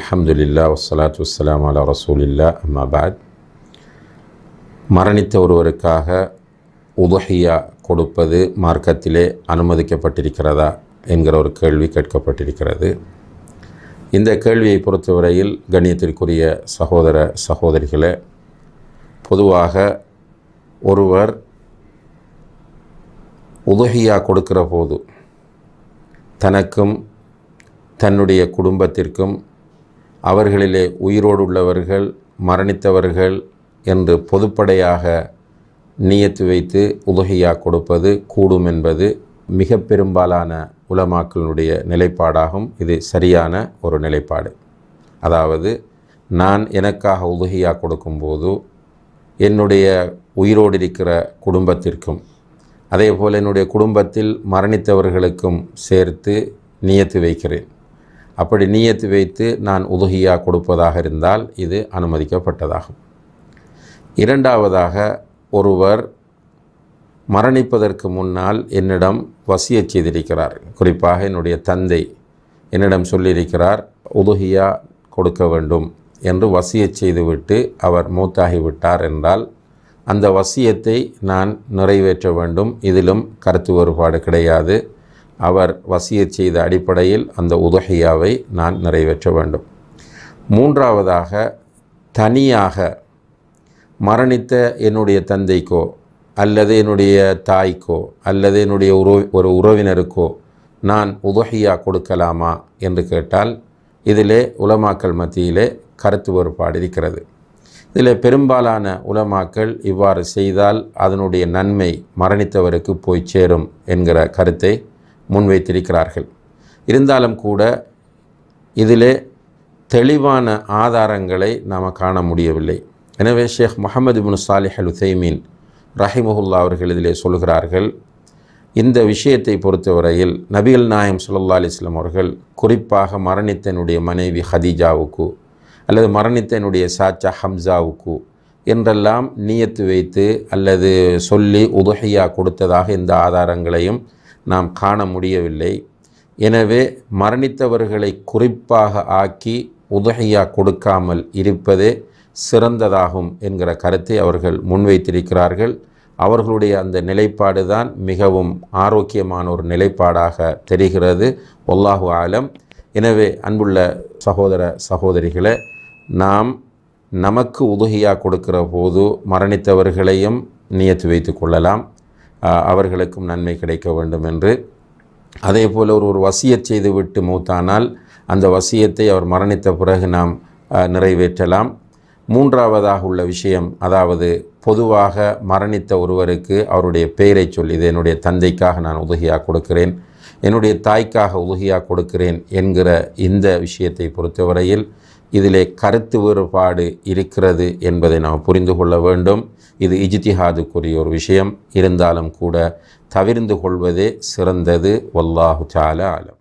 அல்ஹம்துலில்லா வஸ்ஸலாத்து வஸ்ஸலாம் அலா ரசூலில்லா அம்மா பாத் மரணித்த ஒருவருக்காக உதுஹியா கொடுப்பது மார்க்கத்திலே அனுமதிக்கப்பட்டிருக்கிறதா என்கிற ஒரு கேள்வி கேட்கப்பட்டிருக்கிறது இந்த கேள்வியை பொறுத்தவரையில் கண்ணியத்திற்குரிய சகோதர சகோதரிகளே பொதுவாக ஒருவர் உதுஹியா கொடுக்கிற போது தனக்கும் தன்னுடைய குடும்பத்திற்கும் அவர்களிலே உயிரோடு உள்ளவர்கள் மரணித்தவர்கள் என்று பொதுப்படையாக நியத்து வைத்து உதகையா கொடுப்பது கூடும் என்பது மிக பெரும்பாலான உலமாக்களுடைய நிலைப்பாடாகும் இது சரியான ஒரு நிலைப்பாடு அதாவது நான் எனக்காக உதகையா கொடுக்கும்போது என்னுடைய உயிரோடு இருக்கிற குடும்பத்திற்கும் அதே போல் என்னுடைய குடும்பத்தில் மரணித்தவர்களுக்கும் சேர்த்து நியத்து வைக்கிறேன் அப்படி நியத்து வைத்து நான் உதுகியா கொடுப்பதாக இருந்தால் இது அனுமதிக்கப்பட்டதாகும் இரண்டாவதாக ஒருவர் மரணிப்பதற்கு முன்னால் என்னிடம் வசியச் செய்திருக்கிறார் குறிப்பாக என்னுடைய தந்தை என்னிடம் சொல்லியிருக்கிறார் உதுகியா கொடுக்க வேண்டும் என்று வசியச் செய்துவிட்டு அவர் மூத்தாகிவிட்டார் என்றால் அந்த வசியத்தை நான் நிறைவேற்ற வேண்டும் இதிலும் கருத்து வேறுபாடு கிடையாது அவர் வசியச் செய்த அடிப்படையில் அந்த உதகையாவை நான் நிறைவேற்ற வேண்டும் மூன்றாவதாக தனியாக மரணித்த என்னுடைய தந்தைக்கோ அல்லது என்னுடைய தாய்க்கோ அல்லது என்னுடைய உறவு ஒரு உறவினருக்கோ நான் உதகையா கொடுக்கலாமா என்று கேட்டால் இதிலே உலமாக்கல் மத்தியிலே கருத்து வேறுபாடு இருக்கிறது இதில் பெரும்பாலான உலமாக்கள் இவ்வாறு செய்தால் அதனுடைய நன்மை மரணித்தவருக்கு போய் சேரும் என்கிற கருத்தை முன்வைத்திருக்கிறார்கள் இருந்தாலும் கூட இதிலே தெளிவான ஆதாரங்களை நாம் காண முடியவில்லை எனவே ஷேக் முகமது பின் சாலிஹ் அல் உசைமீன் ரஹிமஹுல்லா அவர்கள் இதிலே சொல்கிறார்கள் இந்த விஷயத்தை பொறுத்தவரையில் நபிகள் நாயம் சுல்லா அலிஸ்லாம் அவர்கள் குறிப்பாக மரணித்தனுடைய மனைவி ஹதீஜாவுக்கு அல்லது மரணித்தனுடைய சாச்சா ஹம்சாவுக்கு என்றெல்லாம் நியத்து வைத்து அல்லது சொல்லி உதுகையா கொடுத்ததாக இந்த ஆதாரங்களையும் நாம் காண முடியவில்லை எனவே மரணித்தவர்களை குறிப்பாக ஆக்கி உதகையா கொடுக்காமல் இருப்பதே சிறந்ததாகும் என்கிற கருத்தை அவர்கள் முன்வைத்திருக்கிறார்கள் அவர்களுடைய அந்த நிலைப்பாடு தான் மிகவும் ஆரோக்கியமான ஒரு நிலைப்பாடாக தெரிகிறது ஒல்லாஹு ஆலம் எனவே அன்புள்ள சகோதர சகோதரிகளை நாம் நமக்கு உதகையா கொடுக்கிற போது மரணித்தவர்களையும் நியத்து வைத்து கொள்ளலாம் அவர்களுக்கும் நன்மை கிடைக்க வேண்டும் என்று அதே போல் ஒரு ஒரு வசியச் செய்துவிட்டு மூத்தானால் அந்த வசியத்தை அவர் மரணித்த பிறகு நாம் நிறைவேற்றலாம் மூன்றாவதாக உள்ள விஷயம் அதாவது பொதுவாக மரணித்த ஒருவருக்கு அவருடைய பெயரை சொல்லி இது என்னுடைய தந்தைக்காக நான் உதகியாக கொடுக்கிறேன் என்னுடைய தாய்க்காக உதகியாக கொடுக்கிறேன் என்கிற இந்த விஷயத்தை பொறுத்தவரையில் இதிலே கருத்து வேறுபாடு இருக்கிறது என்பதை நாம் புரிந்து கொள்ள வேண்டும் இது இஜ்திஹாதுக்குரிய ஒரு விஷயம் இருந்தாலும் கூட தவிர்ந்து கொள்வதே சிறந்தது வல்லாஹு சால ஆலம்